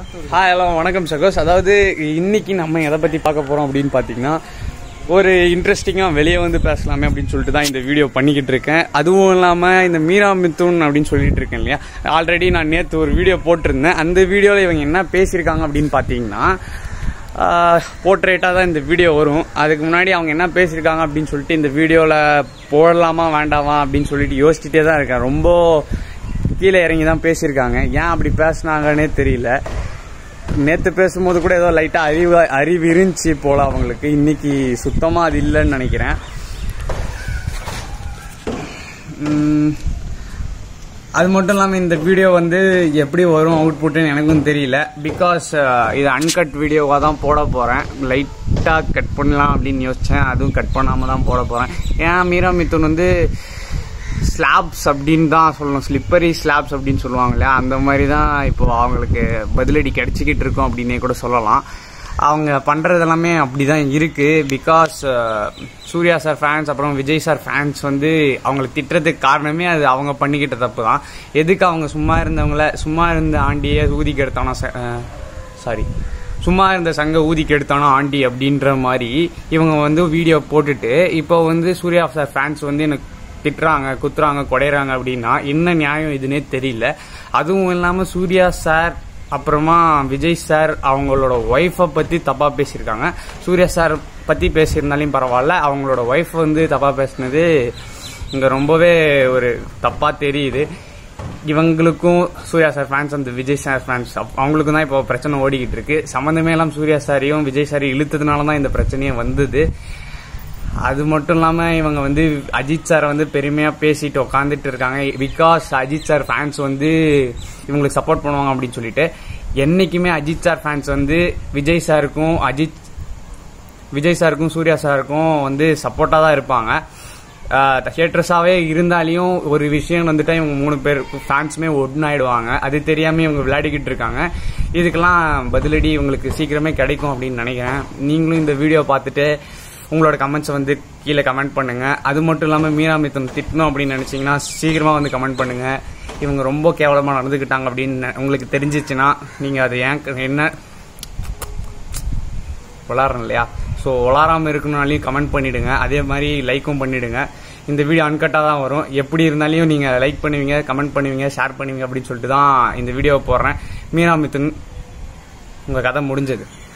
hi hello வணக்கம் சகோஸ் அதாவது இன்னைக்கு நம்ம எதை பற்றி பார்க்க போகிறோம் அப்படின்னு பார்த்தீங்கன்னா ஒரு இன்ட்ரெஸ்டிங்காக வெளியே வந்து பேசலாமே அப்படின்னு சொல்லிட்டு தான் இந்த வீடியோ பண்ணிக்கிட்டு இருக்கேன் அதுவும் இல்லாமல் இந்த மீரா மித்துன் அப்படின்னு சொல்லிட்டு இருக்கேன் இல்லையா ஆல்ரெடி நான் நேற்று ஒரு வீடியோ போட்டிருந்தேன் அந்த வீடியோவில் இவங்க என்ன பேசியிருக்காங்க அப்படின்னு பார்த்தீங்கன்னா போர்ட்ரேட்டாக தான் இந்த வீடியோ வரும் அதுக்கு முன்னாடி அவங்க என்ன பேசியிருக்காங்க அப்படின்னு சொல்லிட்டு இந்த வீடியோவில் போடலாமா வேண்டாமா அப்படின்னு சொல்லிட்டு யோசிச்சுட்டே தான் இருக்கேன் ரொம்ப கீழே இறங்கி தான் பேசியிருக்காங்க ஏன் அப்படி பேசுனாங்கன்னே தெரியல நேற்று பேசும்போது கூட ஏதோ லைட்டாக அறிவு அறிவு இருந்துச்சு போல அவங்களுக்கு இன்னைக்கு சுத்தமாக அது இல்லைன்னு நினைக்கிறேன் உம், அது மட்டும் இல்லாமல் இந்த வீடியோ வந்து எப்படி வரும் அவுட்புட்டுன்னு எனக்கும் தெரியல பிகாஸ் இது அன்கட் வீடியோவாக தான் போட போகிறேன் லைட்டாக கட் பண்ணலாம் அப்படின்னு யோசித்தேன் அதுவும் கட் பண்ணாமல் தான் போட போகிறேன் ஏன் மீரா மிதுன் வந்து ஸ்லாப்ஸ் அப்படின்னு தான் சொல்லணும் ஸ்லிப்பரி ஸ்லாப்ஸ் அப்படின்னு சொல்லுவாங்க இல்லையா அந்த மாதிரி தான் இப்போ அவங்களுக்கு பதிலடி கிடைச்சிக்கிட்டு இருக்கோம் அப்படின்னே கூட சொல்லலாம் அவங்க பண்ணுறது எல்லாமே அப்படி தான் இருக்குது பிகாஸ் சூர்யா சார் ஃபேன்ஸ் அப்புறம் விஜய் சார் ஃபேன்ஸ் வந்து அவங்களை திட்டுறதுக்கு காரணமே அது அவங்க பண்ணிக்கிட்ட தப்பு தான் எதுக்கு அவங்க சும்மா இருந்தவங்கள சும்மா இருந்த ஆண்டியை ஊதிக்கு எடுத்தானோ சாரி சும்மா இருந்த சங்க ஊதிக்கு எடுத்தானோ ஆண்டி அப்படின்ற மாதிரி இவங்க வந்து வீடியோ போட்டுட்டு இப்போ வந்து சூர்யா சார் ஃபேன்ஸ் வந்து எனக்கு திட்டுறாங்க குத்துறாங்க குடையிறாங்க அப்படின்னா என்ன நியாயம் இதுன்னே தெரியல அதுவும் இல்லாமல் சூர்யா சார் அப்புறமா விஜய் சார் அவங்களோட ஒய்ஃபை பற்றி தப்பாக பேசியிருக்காங்க சூர்யா சார் பற்றி பேசியிருந்தாலையும் பரவாயில்ல அவங்களோட ஒய்ஃப் வந்து தப்பாக பேசினது இங்கே ரொம்பவே ஒரு தப்பாக தெரியுது இவங்களுக்கும் சூர்யா சார் ஃபேன்ஸ் அந்த விஜய் சார் ஃபேன்ஸ் அவங்களுக்கும் தான் இப்போ பிரச்சனை ஓடிக்கிட்டு இருக்கு சம்மந்தமே எல்லாம் சூர்யா சாரையும் விஜய் சாரையும் இழுத்ததுனால தான் இந்த பிரச்சனையே வந்தது அது மட்டும் இல்லாமல் இவங்க வந்து அஜித் சாரை வந்து பெருமையாக பேசிட்டு உக்காந்துட்டு இருக்காங்க பிகாஸ் அஜித் சார் ஃபேன்ஸ் வந்து இவங்களுக்கு சப்போர்ட் பண்ணுவாங்க அப்படின்னு சொல்லிட்டு என்னைக்குமே அஜித் சார் ஃபேன்ஸ் வந்து விஜய் சாருக்கும் அஜித் விஜய் சாருக்கும் சூர்யா சாருக்கும் வந்து சப்போர்ட்டாக தான் இருப்பாங்க தியேட்டர்ஸாகவே இருந்தாலையும் ஒரு விஷயம் வந்துட்டா இவங்க மூணு பேர் ஃபேன்ஸுமே ஒன்னாயிடுவாங்க அது தெரியாமல் இவங்க விளையாடிக்கிட்டு இருக்காங்க இதுக்கெல்லாம் பதிலடி இவங்களுக்கு சீக்கிரமே கிடைக்கும் அப்படின்னு நினைக்கிறேன் நீங்களும் இந்த வீடியோ பார்த்துட்டு உங்களோட கமெண்ட்ஸை வந்து கீழே கமெண்ட் பண்ணுங்க அது மட்டும் இல்லாமல் மீரா மித்தன் திட்டணும் அப்படின்னு நினைச்சீங்கன்னா சீக்கிரமா வந்து கமெண்ட் பண்ணுங்க இவங்க ரொம்ப கேவலமா நடந்துக்கிட்டாங்க அப்படின்னு உங்களுக்கு தெரிஞ்சிச்சுன்னா நீங்க அதை ஏன் என்ன விளாட்றோம் இல்லையா ஸோ விளாடாம இருக்கணும்னாலையும் கமெண்ட் பண்ணிடுங்க அதே மாதிரி லைக்கும் பண்ணிடுங்க இந்த வீடியோ அன்கட்டாக தான் வரும் எப்படி இருந்தாலையும் நீங்கள் லைக் பண்ணுவீங்க கமெண்ட் பண்ணுவீங்க ஷேர் பண்ணுவீங்க அப்படின்னு சொல்லிட்டு தான் இந்த வீடியோவை போடுறேன் மீரா மித்துன் உங்கள் கதை முடிஞ்சது